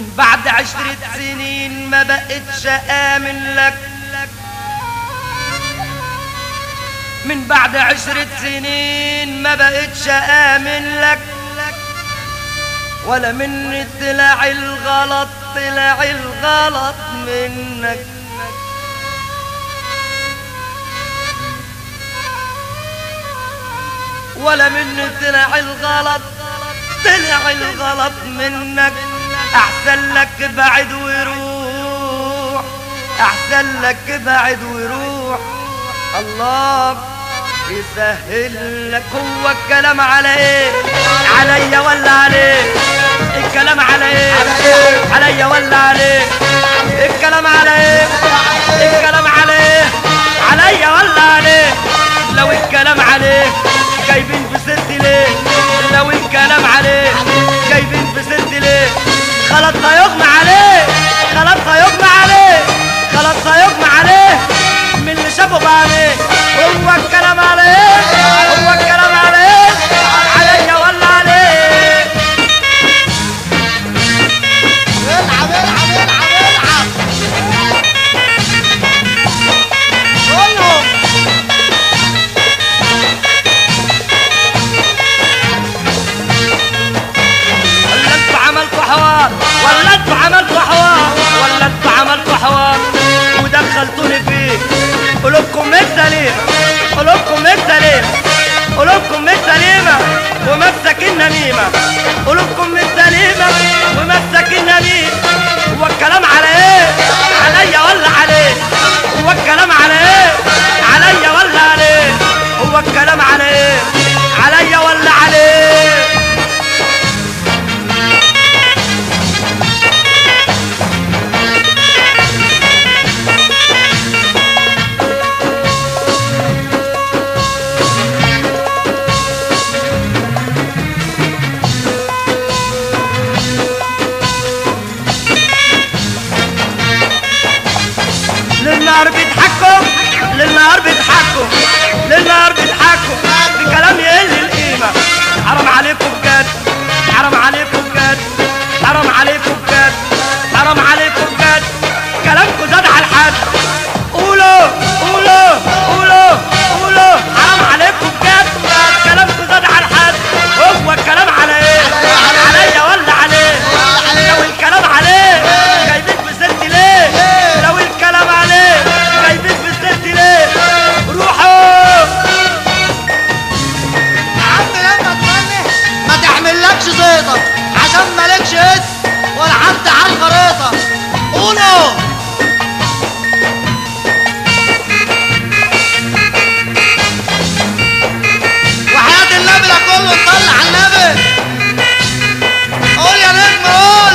من بعد عشرة سنين ما بقتش آمن لك من بعد عشرة سنين ما بقتش آمن لك ولا مني طلع الغلط طلع الغلط منك ولا مني طلع الغلط طلع الغلط منك احسن لك بعد ويروح احسن لك بعد ويروح الله يسهل لك هو الكلام على ايه عليا ولا عليه الكلام على ايه عليا ولا عليه الكلام على ايه الكلام على ايه عليا ولا عليه لو الكلام عليه جايبين في سيرتي ليه لو الكلام عليه جايبين في سيرتي ليه خلاص هيغمى عليه خلاص هيغمى عليه خلاص هيغمى عليه من اللي شافه بعينيه هو الكلام عليه هو الكلام عليه عليا ولا عليه العب العب العب العب قولهم ولا انتوا عملتوا حوار ولا انتوا عملتوا حوار ولا انتوا عملتوا حوار ودخلتوني فيه قلوبكم السليمة قلوبكم السليمة قلوبكم السليمة ومسك النميمة قلوبكم السليمة ومسك النميمة هو الكلام على ايه عليا ولا عليه هو الكلام على ايه عليا ولا عليه هو الكلام على ايه عليا ولا عليه للنهار بيضحكوا للنهار بيضحكوا للنهار بيضحكوا بكلام يقل القيمة حرام عليكم بجد حرام عليكم بجد حرام عليكم بجد حرام عليكم بجد كلامكم زاد على الحد قولوا قولوا قولوا قولوا حرام عليكم بجد كلامكم زاد على الحد هو الكلام على ايه عليا ولا عليه لو الكلام عليه جايبين في سيرتي ليه لو الكلام عليه جايبين في سيرتي ليه روحوا عم لما تغني ما تعملكش زيطة عشان مالكش اسم ولا حد على الخريطة قولوا وحياة النبي ده كله نطلع على النبي قول يا نجم قول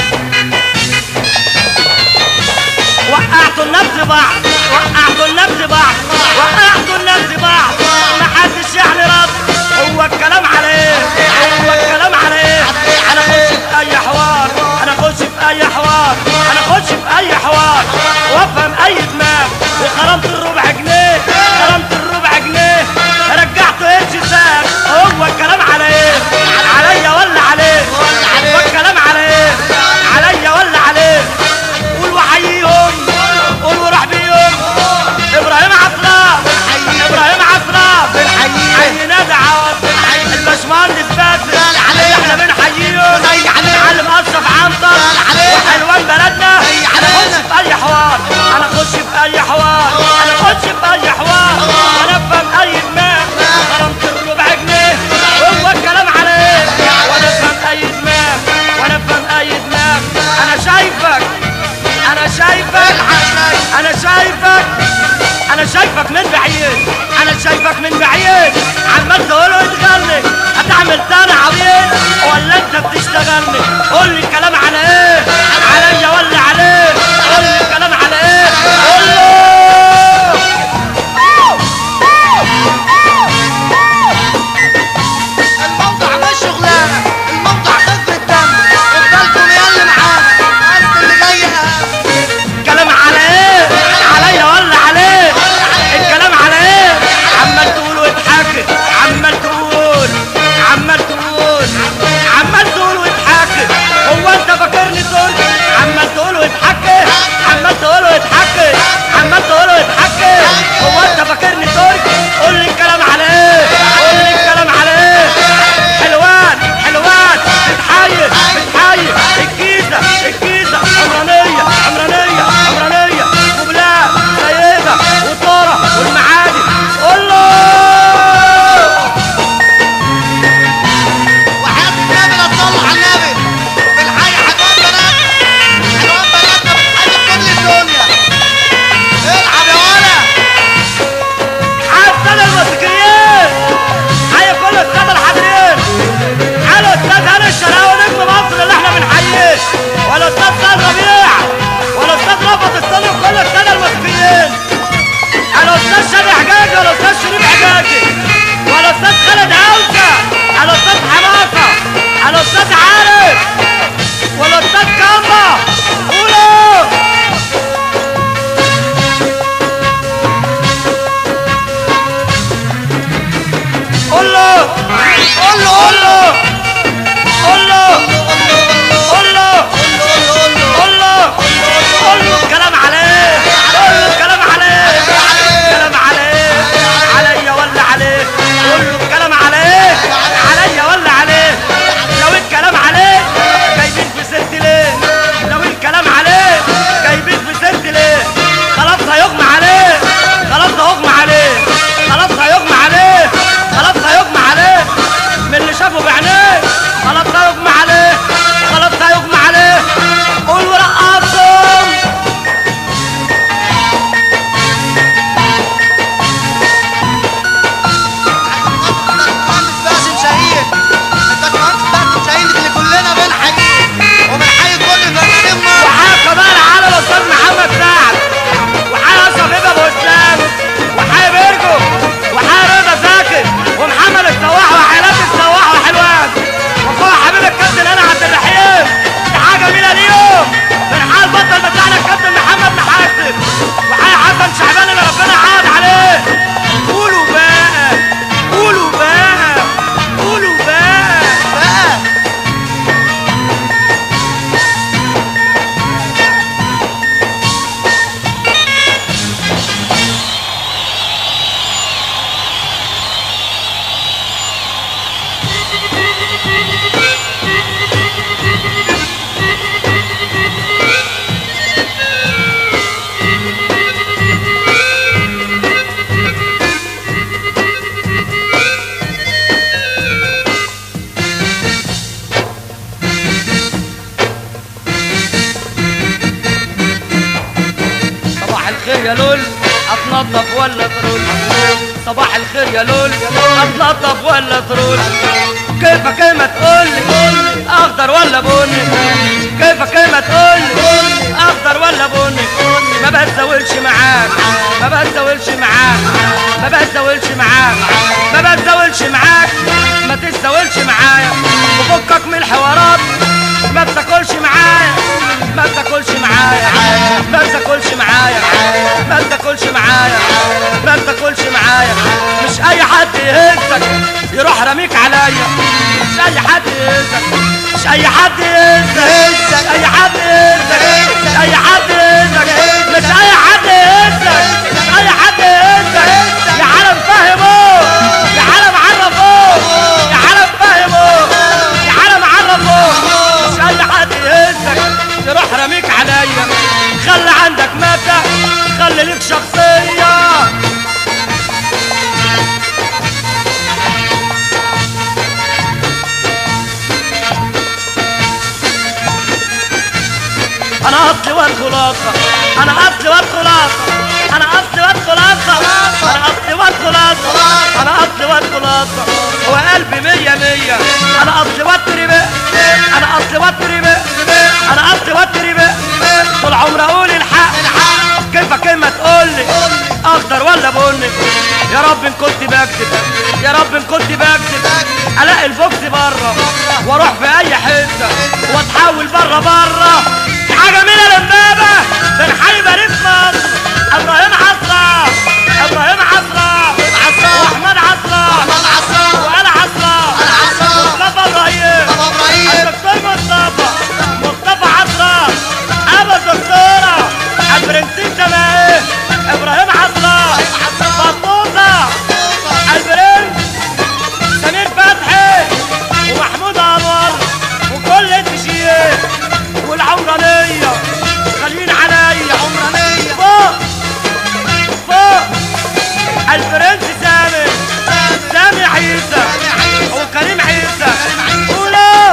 وقعتوا النفس بعض وقعتوا النفس بعض وقعتوا النفس بعض ما حدش يعني رد هو الكلام على ايه هو الكلام على ايه انا اخش في اي حوار انا اخش في اي حوار انا اخش في اي حوار وافهم اي دماغ وخرمت الربع جنيه خرمت الربع جنيه رجعته قرش ساق هو الكلام على ايه عليا ولا عليه هو الكلام على ايه عليا ولا عليه قول وحييهم قول وروح بيهم ابراهيم عصراب ابراهيم عصراب بنحييه. حيينا دعوات الباشمهندس باسل قال عليه. احنا بنحييهم زي عليه. معلم اشرف عنتر قال عليه. وحلوان بلدنا زي انا علينا. اخش في اي حوار انا اخش في اي حوار انا اخش في اي حوار انا افهم اي دماغ غرمت الربع جنيه هو الكلام على ايه وانا افهم اي دماغ وانا افهم اي دماغ انا شايفك انا شايفك انا شايفك انا شايفك من بعيد انا شايفك من بعيد عمال تقول وتغني هتعمل تاني عبيط ولا انت بتشتغلني قول لي الكلام على ايه عليا ولا عليه قول لي الكلام على ايه قول له الموضوع مش شغلانة الموضوع خفة دم افضلكم يا اللي معانا قد اللي جاي اهم الكلام على ايه عليا ولا عليه الكلام على ايه عمال تقول وتحكي عمال تقول عمال تقول عمال تقول وتحكي هو انت فاكرني تقول يا لول اتنضف ولا ترول صباح الخير يا لول اتنضف ولا ترول كيفك ما تقول اخضر ولا بني كيفك ما تقول اخضر ولا بني ما بتزاولش معاك ما بتزاولش معاك ما بتزاولش معاك ما بتزاولش معاك ما تتزاولش معايا وفكك من الحوارات ما بتاكلش معايا ما بتاكلش معايا ما بتاكلش معايا ما بتاكلش معايا ما بتاكلش معايا مش اي حد يهزك يروح رميك عليا مش اي حد يهزك مش اي حد يهزك مش اي حد يهزك مش اي حد يهزك مش اي حد يهزك مش اي حد يهزك يا عالم فهموه يا عالم عرفوه يا عالم فهموه يا عالم عرفوه مش اي حد يهزك يروح رميك عليا خلي عندك مبدأ خلي ليك شخصية انا اصلي والخلاصة انا اصلي والخلاصة انا اصلي والخلاصة انا اصلي والخلاصة انا اصلي والخلاصة وقلبي مية مية انا اصلي والتربة انا اصلي والتربة انا اصلي والتربة طول عمري اقول الحق كيفك كلمة تقولي اخضر ولا بني يا رب ان كنت بكذب يا رب ان كنت بكذب الاقي البوكس بره واروح في اي حته واتحول بره بره حاجه من الامبابه بن حي بريد مصر ابراهيم عصرة ابراهيم عصرة واحمد عصرة وقال عصرة مصطفى ابراهيم الدكتور مصطفى مصطفى عصرة ابو الدكتورة البرنسيس جماهير ابراهيم عصرة بطوطة البرنس سمير فتحي ومحمود انور وكل التشيير والعمرانية خليل عليا فوق فوق البرنس سامي سامي عيسى وكريم عيسى قولوا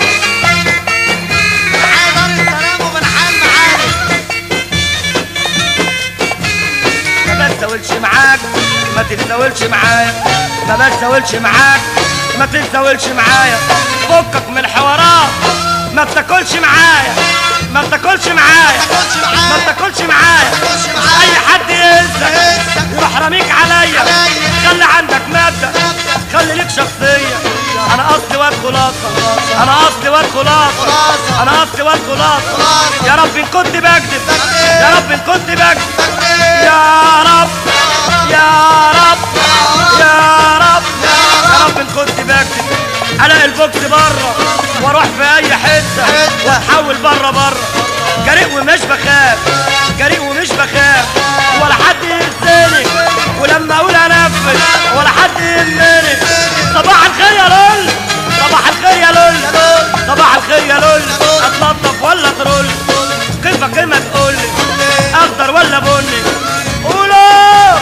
ما بتزاولش معاك ما تتزاولش معايا ما بتزاولش معاك ما تتزاولش معايا فكك من الحوارات ما بتاكلش معايا ما بتاكلش معايا ما بتاكلش معايا اي حد يهزك يروح رميك عليا خلي عندك مبدأ خلي ليك شخصية انا اصلي واد خلاصة انا اصلي واد خلاصة انا اصلي واد خلاصة يا رب ان كنت بكذب يا رب ان كنت بكذب يا رب يا رب يا رب يا رب ان كنت بكذب الاقي البوكس بره واروح في اي حته واتحول بره بره جريء ومش بخاف جريء ومش بخاف ولا حد يهزني ولما اقول انفذ ولا حد يهمني صباح الخير يا لول صباح الخير يا لول صباح الخير يا لول اتنضف ولا ترول كيفك كلمه تقول لي اخضر ولا بني قولوا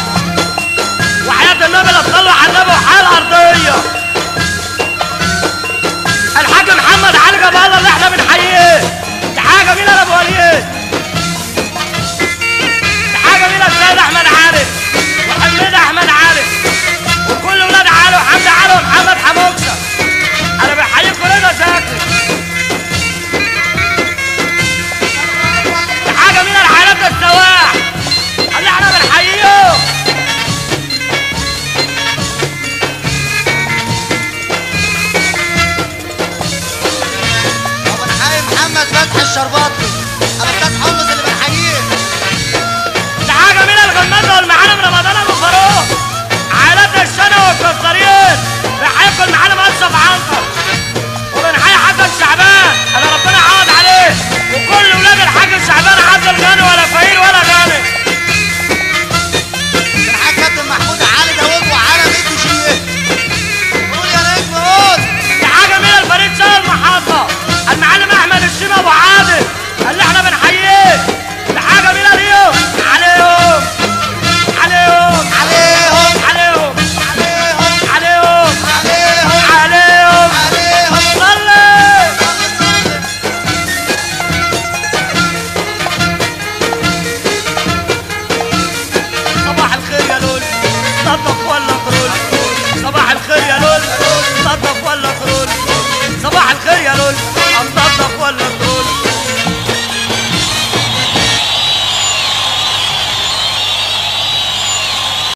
وحياة النبي لا تصلوا على النبي وحال الارضيه الحاج محمد علي جاب الله اللي احنا بنحييه دي حاجه جميله يا ابو وليد دي حاجه جميله السيد احمد علي وحميد احمد علي وكل ولاد علي وحمد علي ومحمد حموكشه انا بحييكم رضا زكي دي حاجه جميله الحياه السواح اللي احنا بنحييه ابو الحي محمد فتحي الشرباطي انا استاذ حمص اللي بنحييه دي حاجه جميله الغمازه والمعلم